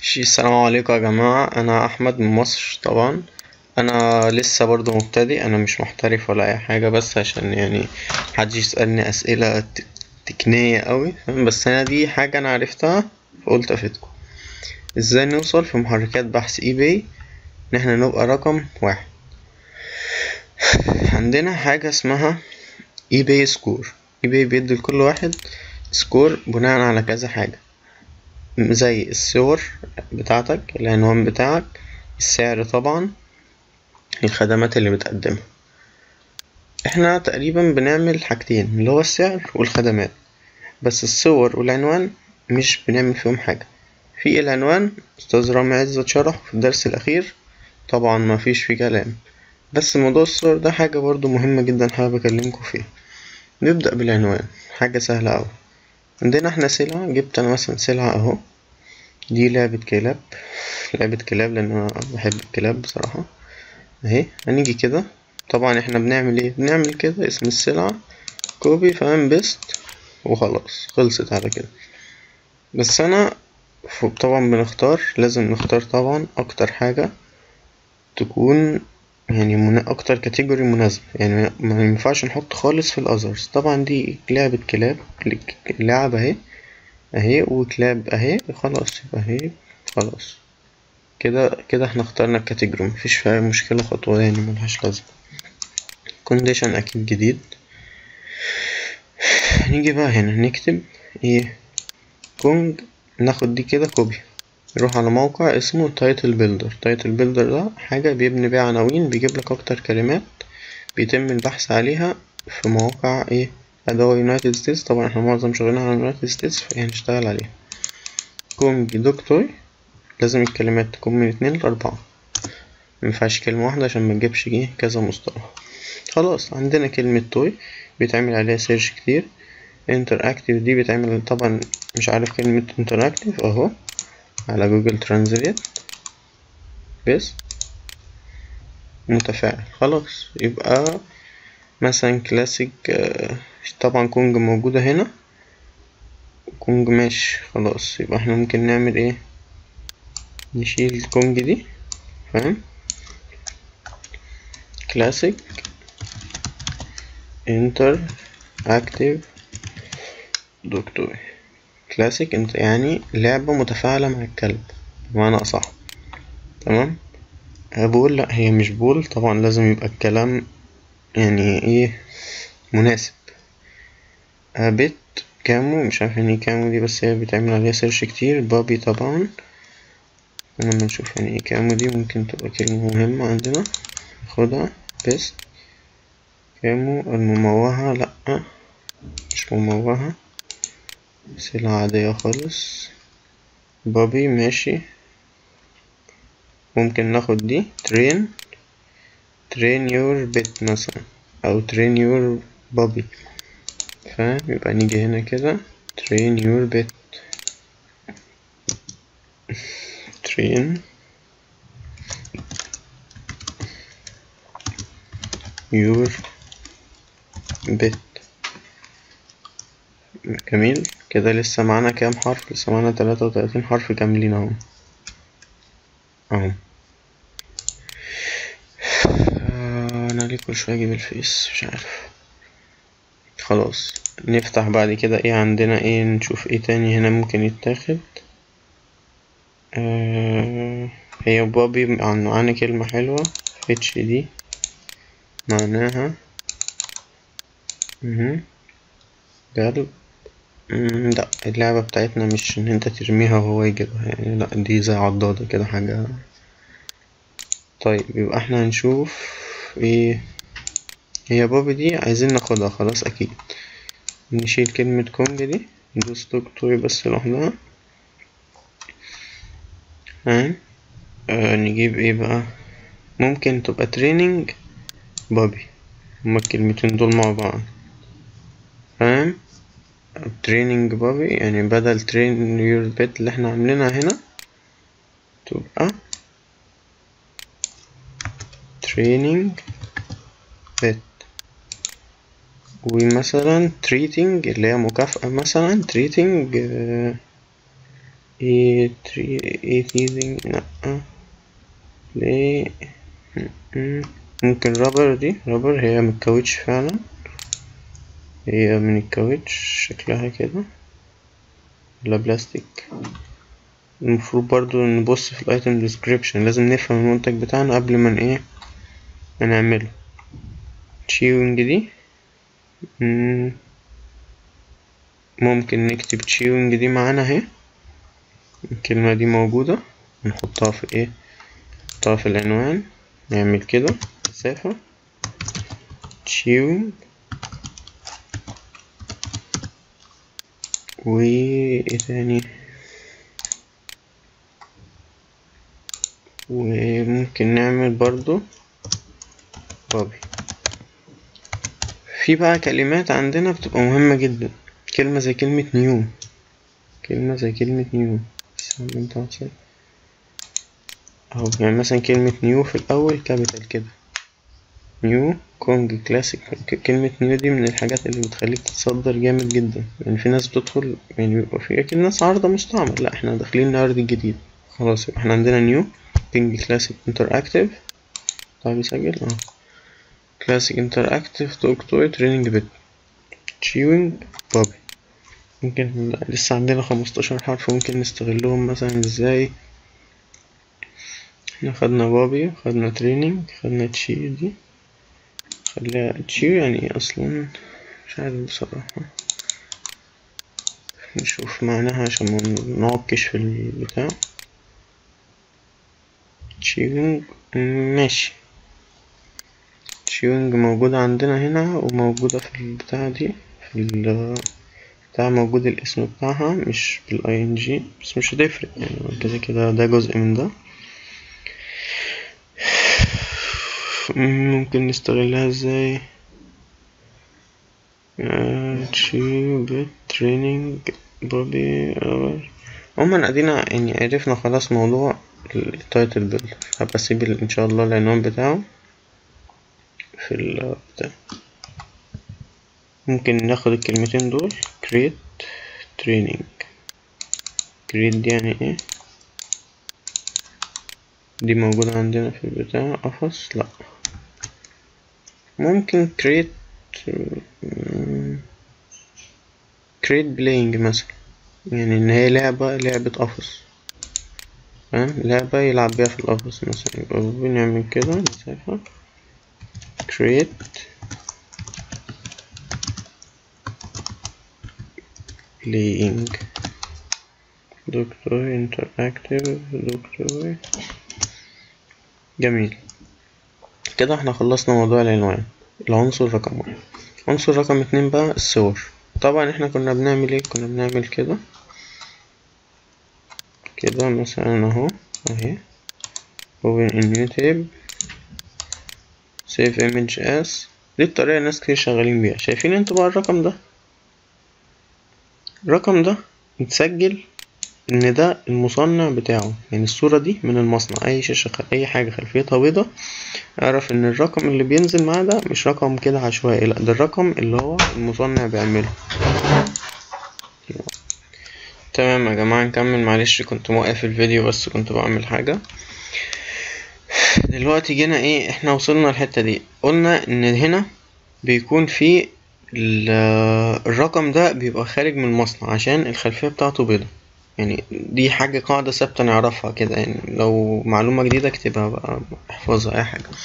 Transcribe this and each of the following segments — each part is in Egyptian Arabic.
شي السلام عليكم يا جماعة أنا أحمد من مصر طبعا أنا لسه برضه مبتدئ أنا مش محترف ولا أي حاجة بس عشان يعني محدش يسألني أسئلة ت- تقنية أوي فاهم بس أنا دي حاجة أنا عرفتها فقلت أفيدكم ازاي نوصل في محركات بحث اي باي ان احنا نبقى رقم واحد عندنا حاجة اسمها اي باي سكور اي باي بيدي لكل واحد سكور بناء على كذا حاجة زي الصور بتاعتك العنوان بتاعك السعر طبعا الخدمات اللي بتقدمها احنا تقريبا بنعمل حاجتين اللي هو السعر والخدمات بس الصور والعنوان مش بنعمل فيهم حاجة في العنوان أستاذ رامي عزت شرح في الدرس الأخير طبعا مفيش فيه كلام بس موضوع الصور ده حاجة برضو مهمة جدا حابب أكلمكم فيها نبدأ بالعنوان حاجة سهلة أوي عندنا احنا سلعة جبت أنا مثلا سلعة أهو دي لعبة كلاب لعبة كلاب لأن أنا بحب الكلاب بصراحة أهي هنيجي كده طبعا احنا بنعمل ايه بنعمل كده اسم السلعة كوبي فاهم بيست وخلاص خلصت على كده بس أنا ف- طبعا بنختار لازم نختار طبعا أكتر حاجة تكون يعني من أكتر كاتيجوري مناسبة يعني ما ينفعش نحط خالص في الأذرز طبعا دي لعبة كلاب لعبة اهي اهي وكلاب اهي خلاص يبقى اهي خلاص كده كده احنا اخترنا الكاتيجوري مفيش فيها مشكلة خطوة يعني ملهاش لازمة كونديشن أكيد جديد نيجي بقى هنا نكتب ايه كونج ناخد دي كده كوبي نروح على موقع اسمه تايتل بيلدر تايتل بيلدر ده حاجة بيبني بيها عناوين بيجيب لك أكتر كلمات بيتم البحث عليها في مواقع ايه أدوة يونايتد ستيتس طبعا احنا معظم شغلنا على يونايتد ستيتس فهنشتغل عليها كونج دكتور لازم الكلمات تكون من اتنين لأربعة مينفعش كلمة واحدة عشان متجيبش ايه كذا مصطلح خلاص عندنا كلمة توي بيتعمل عليها سيرش كتير انتراكتيف دي بيتعمل طبعا مش عارف كلمة انتراكتيف اهو على جوجل ترانزليت بس متفاعل خلاص يبقى مثلا كلاسيك آه، طبعا كونج موجودة هنا كونج ماشي خلاص يبقى احنا ممكن نعمل ايه نشيل الكونج دي فاهم كلاسيك انتر اكتيف دكتور كلاسيك انت يعني لعبة متفاعلة مع الكلب بمعنى أصح تمام آه، بقول لأ هي مش بول طبعا لازم يبقى الكلام يعني ايه مناسب آه، بيت كامو مش عارف يعني ايه كامو دي بس هي بيتعمل عليها سيرش كتير بابي طبعا لما نشوف يعني ايه كامو دي ممكن تبقى كلمة مهمة عندنا ناخدها بيست كامو المموهة لأ مش مموهة سلعة عادية خالص بابي ماشي ممكن ناخد دي ترين ترين يور بيت مثلا أو ترين يور بابي فاهم يبقى نيجي هنا كده ترين يور بيت ترين يور بيت جميل كده لسه معانا كام حرف لسه معانا تلاتة وتلاتين حرف كاملين اهو اهو آه، انا ليه كل شوية اجيب الفيس مش عارف خلاص نفتح بعد كده ايه عندنا ايه نشوف ايه تاني هنا ممكن يتاخد آه هي بابي عن- معانا كلمة حلوة اتش دي معناها مهم. قلب مم، لا اللعبة بتاعتنا مش ان انت ترميها وهو يجيبها يعني لا دي زي عضادة كده حاجة طيب يبقى احنا هنشوف ايه هي بابي دي عايزين ناخدها خلاص اكيد نشيل كلمة كونج دي ندوس دكتور بس لوحدها ها آه نجيب ايه بقى ممكن تبقى تريننج بابي هما الكلمتين دول مع بعض فاهم تريننج بابي يعني بدل ترين يور بيت اللي احنا عاملينها هنا تبقى تريننج بيت ومثلا treating اللي هي مكافأة مثلا treating آه، ايه تري ايه تيزنج لأ ليه ممكن رابر دي رابر هي من الكاوتش فعلا هي من الكاوتش شكلها كده ولا بلاستيك المفروض برضو نبص في الايتم ديسكريبشن لازم نفهم المنتج بتاعنا قبل ما ايه ما نعمله تشيوينج دي ممكن نكتب تشيوينج دي معانا اهي الكلمة دي موجودة نحطها في ايه نحطها في العنوان نعمل كده مسافة تشيوينج و ايه تاني وممكن نعمل برضو بابي في بقى كلمات عندنا بتبقى مهمة جدا كلمة زي كلمة نيو كلمة زي كلمة نيو اهو يعني مثلا كلمة نيو في الأول كابيتال كده نيو كونج كلاسيك كلمة نيو دي من الحاجات اللي بتخليك تتصدر جامد جدا يعني في ناس بتدخل يعني بيبقى في أكيد ناس عارضة مستعمل لا احنا داخلين نعرض الجديد خلاص يبقى احنا عندنا نيو كينج كلاسيك انتر طيب يسجل اه كلاسيك انتر اكتيف توك توي تريننج بيت تشيوينج بابي ممكن لسه عندنا خمستاشر حرف ممكن نستغلهم مثلا ازاي احنا خدنا بابي خدنا تريننج خدنا تشي دي خليها تشي يعني ايه اصلا مش عارف بصراحة نشوف معناها عشان ما نعكش في البتاع تشيوينج ماشي تشيوينج موجودة عندنا هنا وموجودة في البتاع دي في ال بتاع موجود الاسم بتاعها مش بالاي ان جي بس مش هتفرق يعني كده كده ده جزء من ده ممكن نستغلها ازاي تشيو بيت تريننج بوبي عموما ادينا يعني عرفنا خلاص موضوع التايتل بيلدر هبقى اسيب ان شاء الله العنوان بتاعه في البتاع ممكن ناخد الكلمتين دول create training create دي يعني ايه دي موجودة عندنا في البتاع قفص لا ممكن create create playing مثلا يعني ان هي لعبة لعبة قفص فاهم لعبة يلعب بيها في القفص مثلا يبقى بنعمل كده مسافة create playing دكتور interactive دكتور جميل كده احنا خلصنا موضوع العنوان العنصر رقم واحد عنصر رقم اتنين بقى الصور طبعا احنا كنا بنعمل ايه كنا بنعمل كده كده مثلا اهو اهي open a new tab save image as دي الطريقة الناس كتير شغالين بيها شايفين انتوا بقى الرقم ده الرقم ده يتسجل ان ده المصنع بتاعه يعني الصورة دي من المصنع اي شاشة خ... اي حاجة خلفيتها بيضة اعرف ان الرقم اللي بينزل معاه ده مش رقم كده عشوائي لا ده الرقم اللي هو المصنع بيعمله تمام يا جماعة نكمل معلش كنت موقف الفيديو بس كنت بعمل حاجة دلوقتي جينا ايه احنا وصلنا الحتة دي قلنا ان هنا بيكون في الرقم ده بيبقى خارج من المصنع عشان الخلفية بتاعته بيضة يعني دي حاجة قاعدة ثابتة نعرفها كده يعني لو معلومة جديدة اكتبها بقى احفظها اي حاجة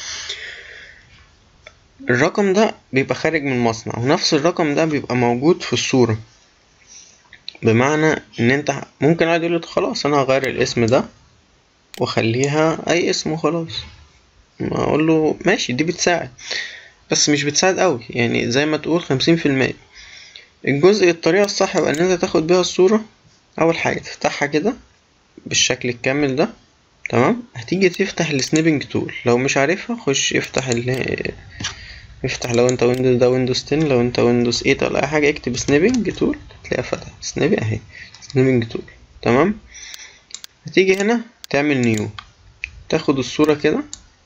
الرقم ده بيبقى خارج من المصنع ونفس الرقم ده بيبقى موجود في الصورة بمعنى ان انت ممكن عادي يقول خلاص انا هغير الاسم ده واخليها اي اسم وخلاص ما اقول له ماشي دي بتساعد بس مش بتساعد قوي يعني زي ما تقول خمسين في المية الجزء الطريقة الصح يبقى ان انت تاخد بيها الصورة اول حاجة تفتحها كده بالشكل الكامل ده تمام هتيجي تفتح السنيبنج تول لو مش عارفها خش افتح ال افتح لو انت ويندوز ده ويندوز 10 لو انت ويندوز 8 ولا اي حاجة اكتب سنيبنج تول هتلاقيها فتحت سنيبي اهي سنيبنج تول تمام هتيجي هنا تعمل نيو تاخد الصورة كده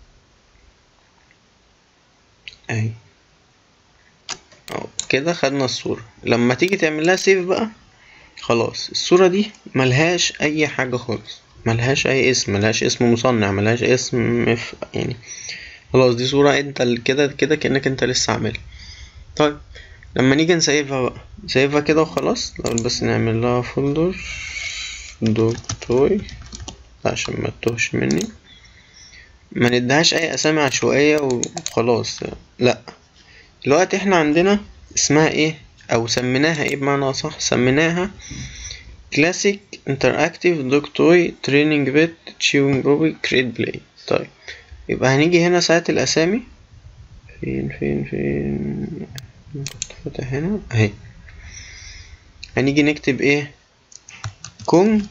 اهي اهو كده خدنا الصورة لما تيجي تعمل لها سيف بقى خلاص الصورة دي ملهاش أي حاجة خالص ملهاش أي اسم ملهاش اسم مصنع ملهاش اسم مف... يعني خلاص دي صورة انت ال- كده كده كأنك انت لسه عاملها طيب لما نيجي نسيفها بقى نسيفها كده وخلاص لو بس نعمل لها فولدر دوك توي عشان ما تتوهش مني ما ندهاش اي اسامي عشوائية وخلاص لا دلوقتي احنا عندنا اسمها ايه او سميناها ايه بمعنى اصح سميناها كلاسيك انتراكتيف دوك توي تريننج بيت تشيوينج بوبي كريت بلاي طيب يبقى هنيجي هنا ساعة الاسامي فين فين فين كنت فاتح هنا اهي هنيجي نكتب ايه كونج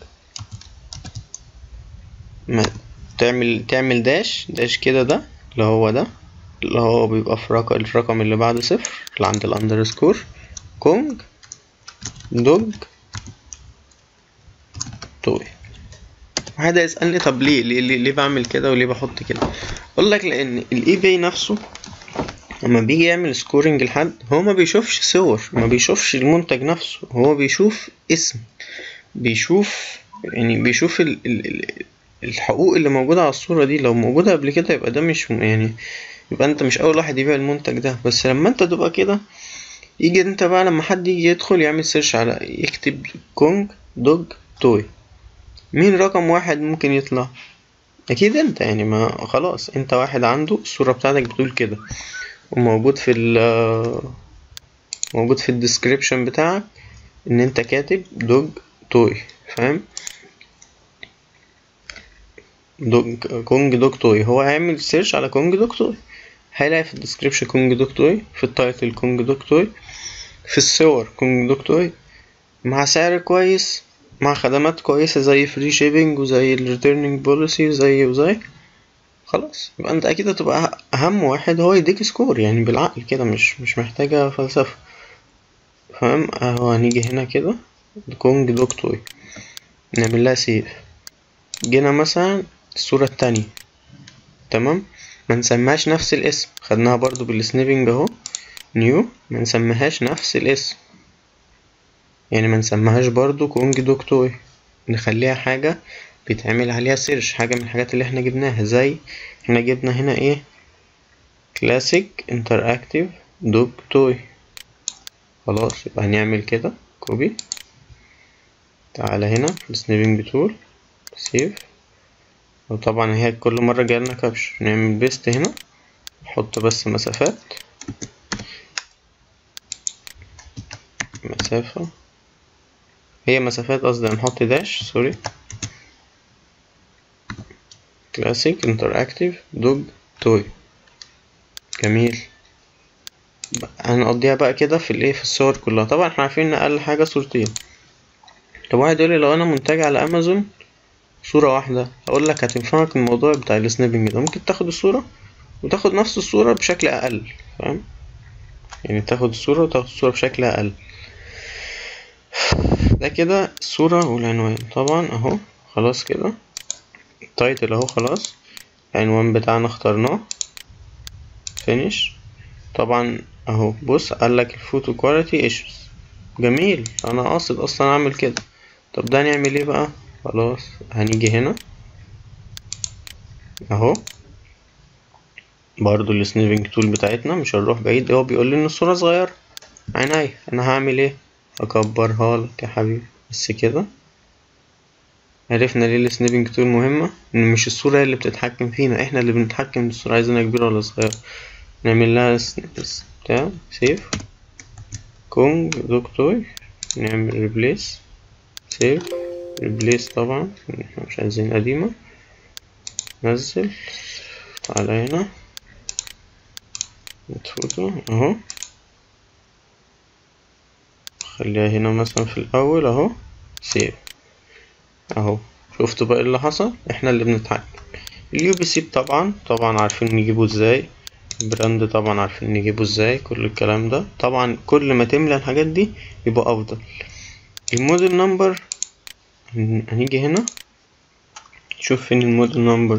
ما تعمل تعمل داش داش كده ده اللي هو ده اللي هو بيبقى في رقم الرقم اللي بعد صفر اللي عند الاندرسكور كونج دوج توي واحد يسألني طب ليه ليه ليه, ليه بعمل كده وليه بحط كده اقول لك لان الاي باي نفسه لما بيجي يعمل سكورنج لحد هو ما بيشوفش صور ما بيشوفش المنتج نفسه هو بيشوف اسم بيشوف يعني بيشوف ال ال ال الحقوق اللي موجودة على الصورة دي لو موجودة قبل كده يبقى ده مش يعني يبقى انت مش اول واحد يبيع المنتج ده بس لما انت تبقى كده يجي انت بقى لما حد يجي يدخل يعمل سيرش على يكتب كونج دوج توي مين رقم واحد ممكن يطلع اكيد انت يعني ما خلاص انت واحد عنده الصورة بتاعتك بتقول كده وموجود في ال موجود في الديسكريبشن بتاعك ان انت كاتب دوج توي فاهم دوج كونج دوج توي هو هيعمل سيرش على كونج دوج توي هيلاقي في الديسكريبشن كونج دوج توي في التايتل كونج دوج توي في الصور كونج دوج توي مع سعر كويس مع خدمات كويسة زي فري شيبينج وزي الريتيرنينج بوليسي وزي وزي خلاص يبقى انت اكيد هتبقى اهم واحد هو يديك سكور يعني بالعقل كده مش مش محتاجة فلسفة فاهم اهو هنيجي هنا كده كونج دوج توي نعمل لها سيف جينا مثلا الصورة التانية تمام ما نسميهاش نفس الاسم خدناها برضو بالسنيبنج اهو نيو ما نسميهاش نفس الاسم يعني ما نسميهاش برضو كونج دوج توي نخليها حاجة بيتعمل عليها سيرش حاجة من الحاجات اللي احنا جبناها زي احنا جبنا هنا ايه كلاسيك انتراكتيف دوج توي خلاص يبقى هنعمل كده كوبي تعالى هنا في السنيبنج تول سيف وطبعا هي كل مرة جالنا كابش نعمل بيست هنا نحط بس مسافات مسافة هي مسافات قصدي هنحط داش سوري كلاسيك انتراكتيف دوج توي جميل هنقضيها بقى كده في الايه في الصور كلها طبعا احنا عارفين ان اقل حاجة صورتين طب واحد يقول لي لو انا منتج على امازون صورة واحدة اقول لك هتنفعك الموضوع بتاع السنابنج ده ممكن تاخد الصورة وتاخد نفس الصورة بشكل اقل فاهم يعني تاخد الصورة وتاخد الصورة بشكل اقل ده كده الصورة والعنوان طبعا اهو خلاص كده التايتل اهو خلاص العنوان بتاعنا اخترناه فينيش طبعا اهو بص قالك الفوتو كواليتي ايشوز جميل انا قاصد اصلا اعمل كده طب ده نعمل ايه بقى خلاص هنيجي هنا اهو برضو السنيفنج تول بتاعتنا مش هنروح بعيد هو بيقول لي ان الصورة صغيرة عينيا انا هعمل ايه اكبرها لك يا حبيبي بس كده عرفنا ليه السنيبنج تول مهمة ان مش الصورة هي اللي بتتحكم فينا احنا اللي بنتحكم في الصورة عايزينها كبيرة ولا صغيرة نعمل لها سنيبس بتاع سيف كونج دوكتوي نعمل ريبليس سيف ريبليس طبعا احنا مش عايزين قديمة نزل تعالى هنا فوتو اهو خليها هنا مثلا في الاول اهو سيف اهو شفتوا بقى اللي حصل احنا اللي بنتحكم اليو بي سي طبعا طبعا عارفين نجيبه ازاي البراند طبعا عارفين نجيبه ازاي كل الكلام ده طبعا كل ما تملى الحاجات دي يبقى افضل الموديل نمبر هنيجي هنا شوف فين الموديل نمبر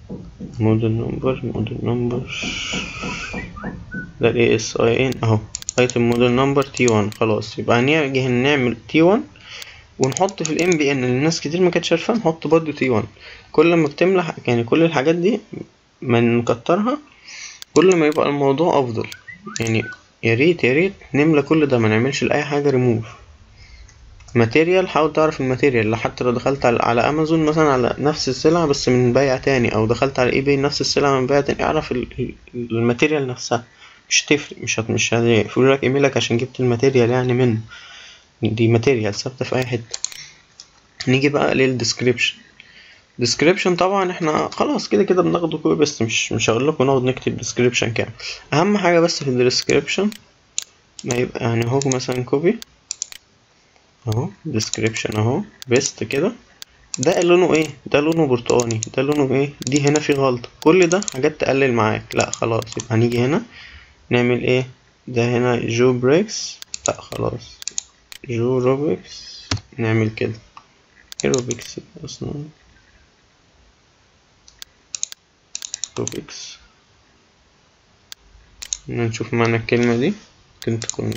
موديل نمبر موديل نمبر ده الاي اس اي ان اهو ايتم موديل نمبر تي 1 خلاص يبقى هنيجي نعمل تي 1 ونحط في الام بي ان اللي الناس كتير ما كانتش عارفاه نحط برضه تي 1 كل ما بتملى ح- يعني كل الحاجات دي ما نكترها كل ما يبقى الموضوع افضل يعني يا ريت يا ريت نملى كل ده ما نعملش لاي حاجه ريموف ماتيريال حاول تعرف الماتيريال حتى لو دخلت على, على امازون مثلا على نفس السلعه بس من بيع تاني او دخلت على اي باي نفس السلعه من بيع تاني اعرف ال- ال- الماتيريال نفسها مش تفرق مش هت مش هيقفلوا لك ايميلك عشان جبت الماتيريال يعني منه دي ماتيريال ثابته في اي حته نيجي بقى للديسكريبشن ديسكريبشن طبعا احنا خلاص كده كده بناخده كوبي بس مش مش هقول لكم نقعد نكتب ديسكريبشن كامل اهم حاجه بس في الديسكريبشن ما يبقى يعني اهو مثلا كوبي اهو ديسكريبشن اهو بيست كده ده لونه ايه ده لونه برتقاني ده لونه ايه دي هنا في غلطة كل ده حاجات تقلل معاك لا خلاص يبقى هنيجي هنا نعمل ايه ده هنا جو بريكس لا خلاص جو روبكس نعمل كده ايروبكس اصلا روبكس نشوف معنى الكلمة دي ممكن تكون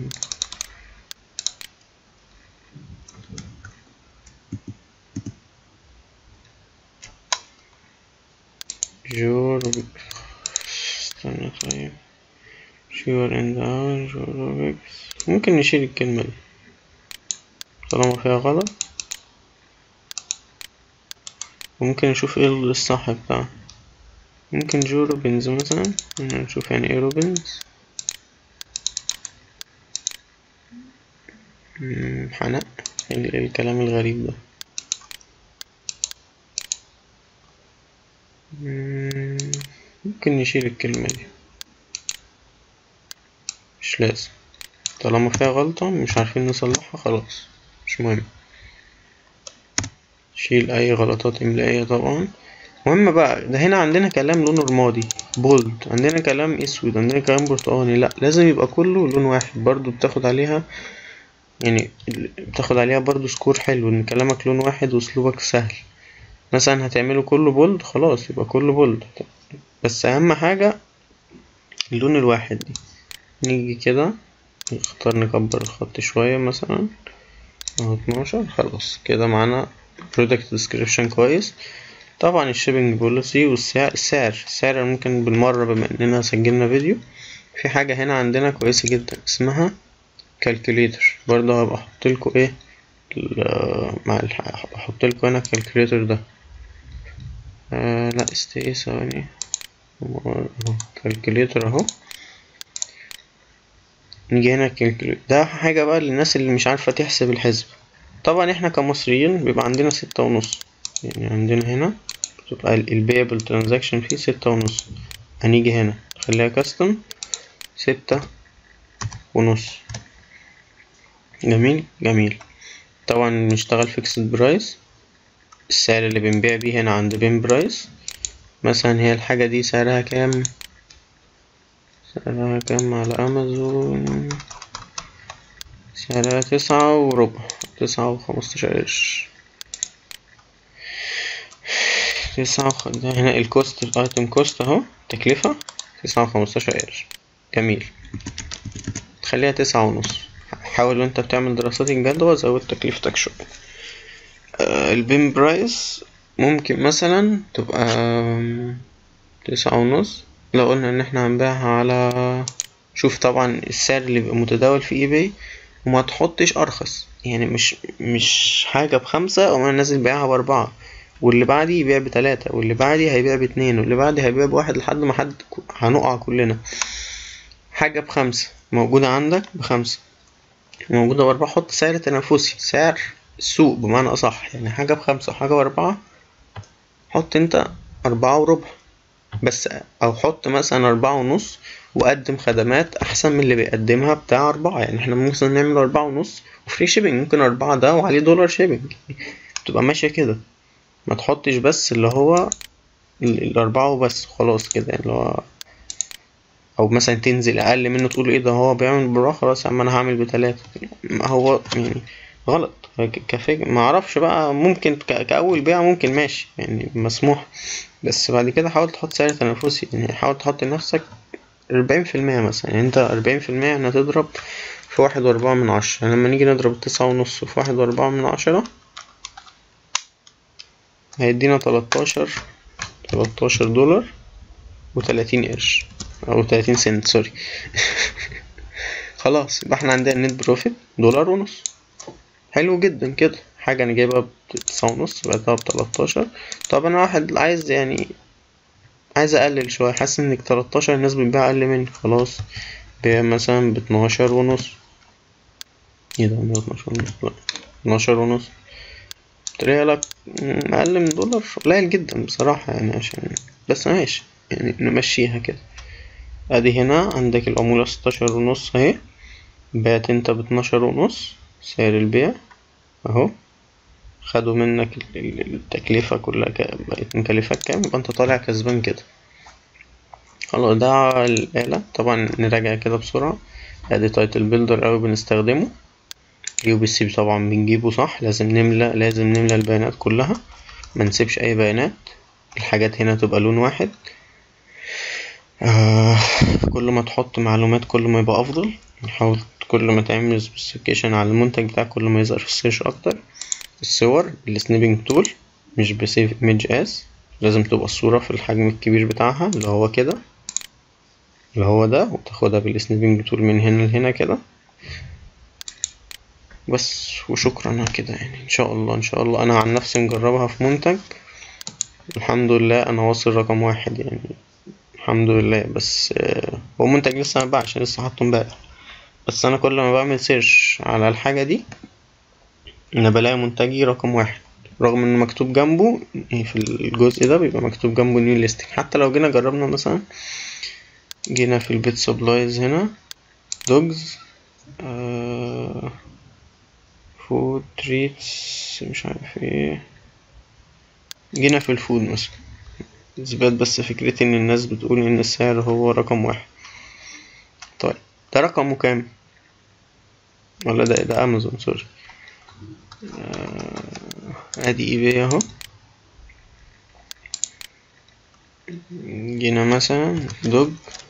جو روبكس استنى طيب شيور اند اوت جو روبكس ممكن نشيل الكلمة دي طالما فيها غلط وممكن نشوف ايه الصح بتاعه ممكن جو روبنز مثلا نشوف يعني ايه روبنز مم، حنق ال- إيه الكلام الغريب ده مم، ممكن نشيل الكلمة دي مش لازم طالما فيها غلطة مش عارفين نصلحها خلاص مش مهم شيل أي غلطات إملائية طبعا مهم بقى ده هنا عندنا كلام لونه رمادي بولد عندنا كلام اسود عندنا كلام برتقاني لا لازم يبقى كله لون واحد برضو بتاخد عليها يعني ال- بتاخد عليها برضو سكور حلو ان كلامك لون واحد واسلوبك سهل مثلا هتعمله كله بولد خلاص يبقى كله بولد بس اهم حاجة اللون الواحد دي نيجي كده نختار نكبر الخط شوية مثلا اهو 12 خلاص كده معانا product description كويس طبعا الشيبنج بوليسي والسعر السعر السعر ممكن بالمرة بما اننا سجلنا فيديو في حاجة هنا عندنا كويسة جدا اسمها كالكوليتر برضه هبقى احط لكم ايه ال- مع الح- هبقى احط لكم هنا الكالكوليتر ده آه لا است ايه ثواني كالكوليتر اهو نيجي هنا calculate. ده حاجة بقى للناس اللي مش عارفة تحسب الحسب طبعا احنا كمصريين بيبقى عندنا ستة ونص يعني عندنا هنا بتبقى البيبل ترانزاكشن فيه ستة ونص هنيجي هنا نخليها كاستم ستة ونص جميل جميل طبعا نشتغل فيكسد برايس السعر اللي بنبيع بيه هنا عند بين برايس مثلا هي الحاجة دي سعرها كام سعرها كام على امازون سعرها تسعة وربع تسعة وخمستاشر قرش تسعة وخ... ده هنا الكوست الايتم كوست اهو تكلفة تسعة وخمستاشر قرش جميل تخليها تسعة ونص حاول وانت بتعمل دراسات الجدوى زود تكلفتك شوية آه البين برايس ممكن مثلا تبقى آم، تسعة ونص لو قلنا ان احنا هنبيعها على شوف طبعا السعر اللي بيبقى متداول في اي باي وما تحطش ارخص يعني مش مش حاجة بخمسة او انا نازل بيعها باربعة واللي بعدي يبيع بتلاتة واللي بعدي هيبيع باتنين واللي بعدي هيبيع بواحد لحد ما حد هنقع كلنا حاجة بخمسة موجودة عندك بخمسة موجودة بأربعة حط سعر تنافسي سعر السوق بمعنى أصح يعني حاجة بخمسة وحاجة بأربعة حط انت أربعة وربع بس أو حط مثلا أربعة ونص وقدم خدمات أحسن من اللي بيقدمها بتاع أربعة يعني احنا مثلا نعمل أربعة ونص وفري شيبنج ممكن أربعة ده وعليه دولار شيبنج بتبقى ماشية كده ما تحطش بس اللي هو ال- الأربعة وبس خلاص كده يعني اللي هو أو مثلا تنزل أقل منه تقول ايه ده هو بيعمل برا خلاص يا عم أنا هعمل بتلاتة ما هو يعني غلط ك- كفكرة ما اعرفش بقى ممكن ك- كأول بيعة ممكن ماشي يعني مسموح بس بعد كده حاول تحط سعر تنافسي يعني حاول تحط لنفسك أربعين في المية مثلا يعني انت أربعين في المية يعني هتضرب في واحد وأربعة من عشرة لما نيجي نضرب تسعة ونص في واحد وأربعة من عشرة هيدينا تلاتاشر تلاتاشر دولار وتلاتين قرش أو تلاتين سنت سوري خلاص يبقى احنا عندنا نت بروفيت دولار ونص حلو جدا كده حاجة أنا جايبها بتسعة ونص بعتها بتلاتاشر طب أنا واحد عايز يعني عايز أقلل شوية حاسس إنك تلاتاشر الناس بتبيع أقل مني خلاص بيع مثلا باتناشر ونص ايه ده مية اتناشر ونص لأ اتناشر ونص طلع لك أقل من دولار قليل جدا بصراحة يعني عشان بس ماشي يعني نمشيها كده ادي هنا عندك العمولة ستاشر ونص اهي بعت انت باتناشر ونص سعر البيع اهو خدوا منك التكلفة كلها بقت مكلفك كام يبقى انت طالع كسبان كده خلاص ده الآلة طبعا نراجع كده بسرعة ادي تايتل بيلدر اوي بنستخدمه يو بي سي طبعا بنجيبه صح لازم نملى لازم نملى البيانات كلها منسيبش اي بيانات الحاجات هنا تبقى لون واحد آه كل ما تحط معلومات كل ما يبقى افضل نحاول كل ما تعمل سبيسيفيكيشن على المنتج بتاعك كل ما يظهر في السيرش اكتر الصور السنيبنج تول مش بسيف ايمج اس لازم تبقى الصورة في الحجم الكبير بتاعها اللي هو كده اللي هو ده وتاخدها بالسنيبنج تول من هنا لهنا كده بس وشكرا كده يعني ان شاء الله ان شاء الله انا عن نفسي مجربها في منتج الحمد لله انا واصل رقم واحد يعني الحمد لله بس هو منتج لسه مباعش لسه حاطه امبارح بس انا كل ما بعمل سيرش على الحاجة دي انا بلاقي منتجي رقم واحد رغم ان مكتوب جنبه في الجزء ده بيبقى مكتوب جنبه نيو ليستنج حتى لو جينا جربنا مثلا جينا في البيت سبلايز هنا دوجز آه فود تريتس مش عارف ايه جينا في الفود مثلا اثبات بس فكرتي ان الناس بتقول ان السعر هو رقم واحد طيب ده رقمه كام ولا ده ده امازون سوري ادي اي بي اهو جينا مثلا دوج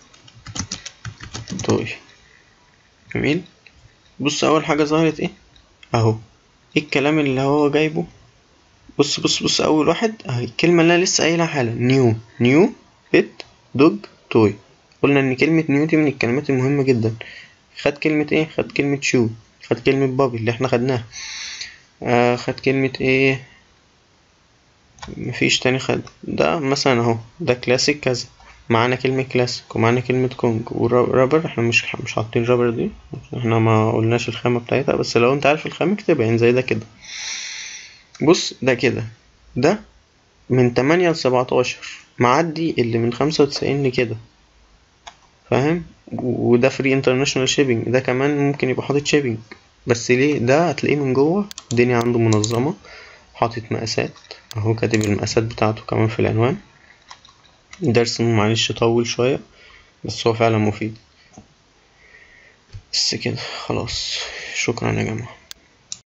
توي جميل بص اول حاجه ظهرت ايه اهو ايه الكلام اللي هو جايبه بص بص بص اول واحد اهي الكلمه اللي انا لسه قايلها حالا نيو نيو بيت دوج توي قلنا ان كلمه نيو دي من الكلمات المهمه جدا خد كلمه ايه خد كلمه شو خد كلمه بابي اللي احنا خدناها آه خد كلمه ايه مفيش تاني خد ده مثلا اهو ده كلاسيك كذا معانا كلمة كلاسيك ومعانا كلمة كونج ورابر احنا مش مش حاطين رابر دي احنا ما قلناش الخامة بتاعتها بس لو انت عارف الخامة اكتبها يعني زي ده كده بص ده كده ده من تمانية لسبعتاشر معدي اللي من خمسة وتسعين لكده فاهم وده فري انترناشونال شيبينج ده كمان ممكن يبقى حاطط شيبينج بس ليه ده هتلاقيه من جوه الدنيا عنده منظمة حاطط مقاسات اهو كاتب المقاسات بتاعته كمان في العنوان درس معلش طول شوية بس هو فعلا مفيد بس كده خلاص شكرا يا جماعة